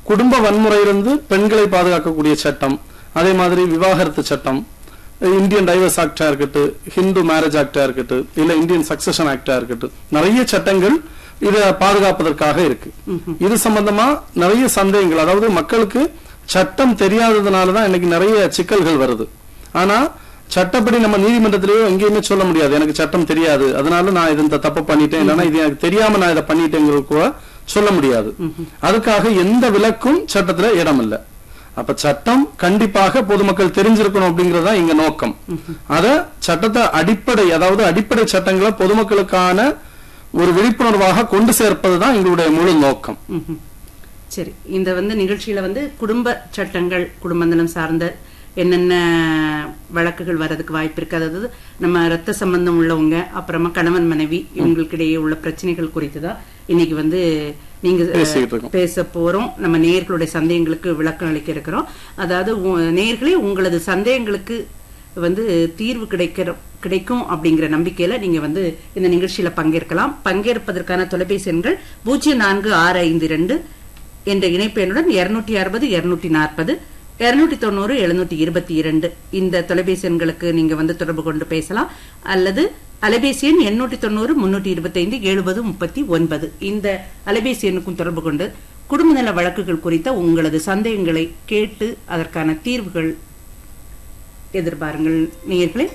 குடும்ப வன்முறையிலிருந்து பெண்களை பாதுகாக்கக்கூடிய சட்டம் அதே மாதிரி விவாகரத்து சட்டம் இந்தியன் டைவர்ஸ் ஆக்டா இருக்கட்டும் ஹிந்து மேரேஜ் ஆக்டா இருக்கட்டும் இல்ல இந்தியன் சக்சஷன் ஆக்டா இருக்கட்டும் நிறைய சட்டங்கள் இத பாதுகாப்பதற்காக இருக்கு இது சம்பந்தமா நிறைய சந்தேகங்கள் அதாவது மக்களுக்கு சட்டம் தெரியாததுனால தான் இன்னைக்கு நிறைய சிக்கல்கள் வருது ஆனா சட்டப்படி நம்ம நீதிமன்றத்திலேயோ எங்கேயுமே சொல்ல முடியாது எனக்கு சட்டம் தெரியாது அதனால நான் இது இந்த தப்பு பண்ணிட்டேன் இல்லைன்னா இது எனக்கு தெரியாம நான் இதை பண்ணிட்டேங்கிறது கூட சொல்ல முடியாது அதுக்காக எந்த விலக்கும் சட்டத்துல இடம் இல்லை அப்ப சட்டம் கண்டிப்பாக பொதுமக்கள் தெரிஞ்சிருக்கணும் அப்படிங்கறது தான் இங்க நோக்கம் அத சட்டத்தை அடிப்படை அதாவது அடிப்படை சட்டங்களை பொதுமக்களுக்கான ஒரு விழிப்புணர்வாக கொண்டு சேர்ப்பது தான் எங்களுடைய முழு நோக்கம் ம்ஹும். சரி இந்த வந்து நிகழ்ச்சியில வந்து குடும்ப சட்டங்கள் குடும்பந்தனம் சார்ந்த என்னென்ன வழக்குகள் வர்றதுக்கு வாய்ப்பு இருக்கு அதாவது நம்ம ரத்த சம்பந்தம் உள்ளவங்க அப்புறமா கணவன் மனைவி இவங்களுக்கிடையே உள்ள பிரச்சனைகள் குறித்து தான் இன்னைக்கு வந்து நீங்க அஹ், பேசிக்கிட்டு இருக்கோம். பேச போறோம் நம்ம நேயர்களுடைய சந்தேகங்களுக்கு விளக்கம் அளிக்க இருக்கிறோம் அதாவது உ- நேயர்களே உங்களது சந்தேகங்களுக்கு வந்து தீர்வு கிடைக்கிற கிடைக்கும் அப்படிங்கிற நம்பிக்கையில நீங்க வந்து இந்த நிகழ்ச்சியில பங்கேற்கலாம் பங்கேற்பதற்கான தொலைபேசி எண்கள் பூஜ்ஜியம் நான்கு ஆறு ஐந்து இரண்டு என்ற இணைப்பு எண்ணுடன் இருநூற்றி அறுபது இருநூற்றி நாற்பது இருநூற்றி தொண்ணூறு எழுநூற்றி இருபத்தி இரண்டு இந்த தொலைபேசி எண்களுக்கு நீங்க வந்து தொடர்பு கொண்டு பேசலாம் அல்லது அலைபேசி எண் எண்ணூற்றி தொண்ணூறு முன்னூற்றி இருபத்தைந்து எழுபது முப்பத்தி ஒன்பது இந்த அலைபேசி எண்ணுக்கும் தொடர்பு கொண்டு குடும்ப நல வழக்குகள் குறித்த உங்களது சந்தேகங்களை கேட்டு அதற்கான தீர்வுகள் எதிர்பாருங்கள் நேயர்களே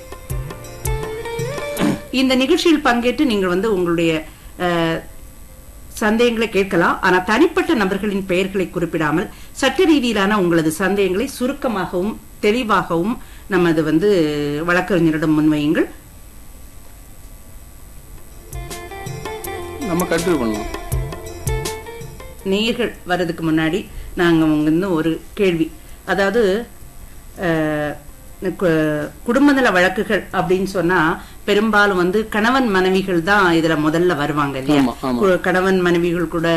இந்த நிகழ்ச்சியில் பங்கேற்று நீங்கள் வந்து உங்களுடைய அஹ், சந்தேகங்களை கேட்கலாம் ஆனா தனிப்பட்ட நபர்களின் பெயர்களை குறிப்பிடாமல் சட்ட ரீதியிலான உங்களது சந்தேகங்களை சுருக்கமாகவும் தெளிவாகவும் நமது வந்து வழக்கறிஞரிடம் முன்வையுங்கள் நம்ம கண்டினியூ பண்ணலாம் நேயர்கள் வர்றதுக்கு முன்னாடி நாங்க உங்க இருந்து ஒரு கேள்வி அதாவது அஹ், கு- குடும்ப நல வழக்குகள் அப்படின்னு சொன்னா பெரும்பாலும் வந்து கணவன் மனைவிகள் தான் இதுல முதல்ல வருவாங்க இல்லையா ஆமா, ஆமா. கு- கணவன் மனைவிகள் கூட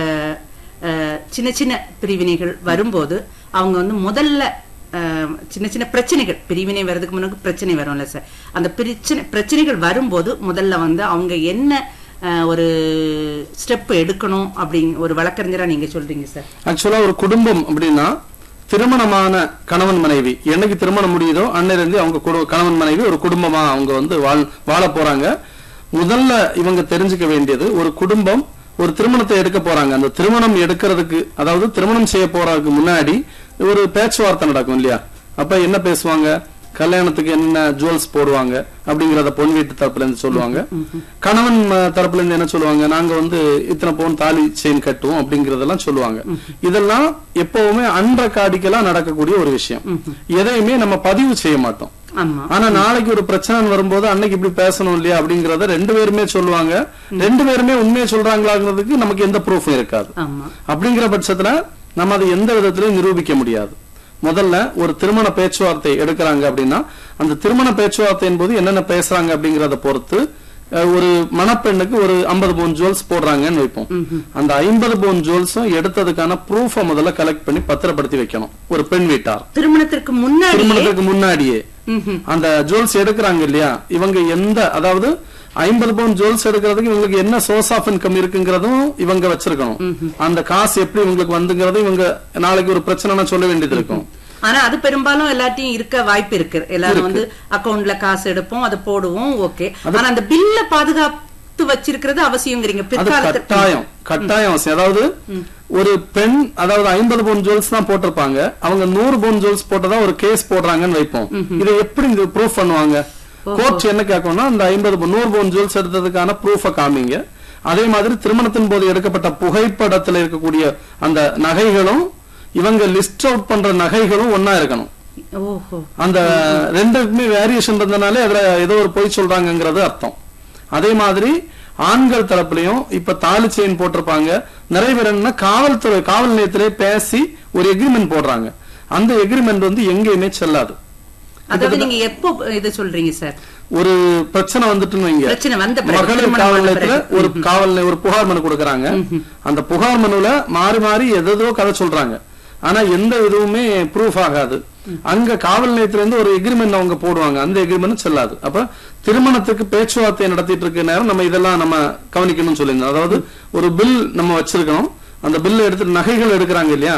அஹ், சின்ன சின்ன பிரிவினைகள் வரும்போது அவங்க வந்து முதல்ல அஹ், சின்ன சின்ன பிரச்சனைகள் பிரிவினை வர்றதுக்கு முன்னாடி பிரச்சனை வரும்ல சார் அந்த பிரச்சனை பிரச்சனைகள் வரும்போது முதல்ல வந்து அவங்க என்ன அஹ், ஒரு ஸ்டெப் எடுக்கணும் அப்படிங்க ஒரு வழக்கறிஞரா நீங்க சொல்றீங்க சார் ஆக்சுவலா ஒரு குடும்பம் அப்படின்னா திருமணமான கணவன் மனைவி என்னைக்கு திருமணம் முடியுதோ அன்னையிலிருந்து அவங்க குடு- கணவன் மனைவி ஒரு குடும்பமா அவங்க வந்து வாழ் வாழ போறாங்க முதல்ல இவங்க தெரிஞ்சுக்க வேண்டியது ஒரு குடும்பம் ஒரு திருமணத்தை எடுக்க போறாங்க அந்த திருமணம் எடுக்கிறதுக்கு அதாவது திருமணம் செய்ய போறதுக்கு முன்னாடி ஒரு பேச்சுவார்த்தை நடக்கும் இல்லையா அப்ப என்ன பேசுவாங்க கல்யாணத்துக்கு என்ன ஜுவல்ஸ் போடுவாங்க அப்படிங்கறத பொன் வீட்டு தரப்புல இருந்து சொல்லுவாங்க கணவன் ம- தரப்புல இருந்து என்ன சொல்லுவாங்க நாங்க வந்து இத்தனை பவுன் தாலி செயின் கட்டுவோம் அப்படிங்கறதெல்லாம் சொல்லுவாங்க இதெல்லாம் எப்பவுமே அன்ரெக்கார்டிக்கலா நடக்கக்கூடிய ஒரு விஷயம் எதையுமே நம்ம பதிவு செய்ய மாட்டோம் ஆமா ஆனா நாளைக்கு ஒரு பிரச்சனை வரும்போது அன்னைக்கு இப்படி பேசணும் இல்லையா அப்படிங்கறத ரெண்டு பேருமே சொல்லுவாங்க ரெண்டு பேருமே உண்மையை சொல்றாங்களாங்கிறதுக்கு நமக்கு எந்த ப்ரூஃபும் இருக்காது ஆமா அப்படிங்கிற பட்சத்துல நம்ம அதை எந்த விதத்திலையும் நிரூபிக்க முடியாது முதல்ல ஒரு திருமண பேச்சுவார்த்தை எடுக்கிறாங்க அப்படின்னா அந்த திருமண பேச்சுவார்த்தையின் போது என்னென்ன பேசுறாங்க அப்படிங்கறத பொறுத்து அஹ், ஒரு மணப்பெண்ணுக்கு ஒரு 50 பவுன் ஜுவல்ஸ் போடுறாங்கன்னு வைப்போம் அந்த ஐம்பது பவுன் ஜுவல்ஸும் எடுத்ததுக்கான ப்ரூஃப முதல்ல கலெக்ட் பண்ணி பத்திரப்படுத்தி வைக்கணும் ஒரு பெண் வீட்டார் திருமணத்திற்கு முன்னாடியே திருமணத்துக்கு முன்னாடியே ம்ஹும். அந்த ஜுவல்ஸ் எடுக்கிறாங்க இல்லையா இவங்க எந்த அதாவது ஐம்பது பவுன் ஜுவல்ஸ் எடுக்கிறதுக்கு இவங்களுக்கு என்ன சோர்ஸ் ஆஃப் இன்கம் இருக்குங்கிறதும் இவங்க வச்சிருக்கணும் அந்த காசு எப்படி இவங்களுக்கு வந்துங்கிறதும் இவங்க நாளைக்கு ஒரு பிரச்சனைனா சொல்ல வேண்டியது இருக்கும் ஆனா அது பெரும்பாலும் எல்லாத்தையும் இருக்க வாய்ப்பு இருக்கு எல்லாரும் வந்து அக்கவுண்ட்ல காசு எடுப்போம் அதை போடுவோம் ஓகே ஆனா அந்த பில்ல பாதுகாத்து வச்சிருக்கிறது அவசியங்கிறீங்க அது பிற்காலத்துல கட்டாயம் கட்டாயம் அவசியம் அதாவது ஒரு பெண் அதாவது ஐம்பது பவுன் ஜுவல்ஸ் தான் போட்டிருப்பாங்க அவங்க நூறு பவுன் ஜுவல்ஸ் போட்டதா ஒரு கேஸ் போடுறாங்கன்னு வைப்போம் இதை எப்படி இந்த ப்ரூஃப் பண்ணுவாங்க கோர்ட் என்ன கேட்கும்னா அந்த ஐம்பது நூறு பவுன் ஜுவல்ஸ் எடுத்ததுக்கான ப்ரூஃப காமிங்க அதே மாதிரி திருமணத்தின் போது எடுக்கப்பட்ட புகைப்படத்துல இருக்கக்கூடிய அந்த நகைகளும் இவங்க லிஸ்ட் அவுட் பண்ற நகைகளும் ஒன்னா இருக்கணும் ஓஹோ அந்த ரெண்டுக்குமே வேரியேஷன் இருந்தனாலே அதுல ஏதோ ஒரு பொய் சொல்றாங்கங்கிறது அர்த்தம் அதே மாதிரி ஆண்கள் தரப்புலயும் இப்ப தாலி செயின் போட்டிருப்பாங்க நிறைய பேர் என்ன காவல்துறை காவல் நிலையத்திலே பேசி ஒரு எக்ரிமெண்ட் போடுறாங்க அந்த எக்ரிமெண்ட் வந்து எங்கேயுமே செல்லாது அதாவது நீங்க எப்போ இது சொல்றீங்க சார் ஒரு பிரச்சனை வந்துட்டுன்னு வைங்க பிரச்சனை வந்த பிறகு, மகளிர் திருமணம் காவல் வந்த நிலையத்துல பிறகு. ஒரு காவல் நிலையம் ஒரு புகார் மனு கொடுக்கறாங்க அந்த புகார் மனுல மாறி மாறி எதோ கதை சொல்றாங்க ஆனா எந்த இதுவுமே ப்ரூஃப் ஆகாது அங்க காவல் நிலையத்துல இருந்து ஒரு எக்ரிமெண்ட் அவங்க போடுவாங்க அந்த எக்ரிமெண்ட் செல்லாது அப்ப திருமணத்துக்கு பேச்சுவார்த்தை நடத்திட்டு இருக்க நேரம் நம்ம இதெல்லாம் நம்ம கவனிக்கணும்னு சொல்லியிருந்தோம் அதாவது ஒரு பில் நம்ம வச்சிருக்கணும் அந்த பில் எடுத்துட்டு நகைகள் எடுக்கிறாங்க இல்லையா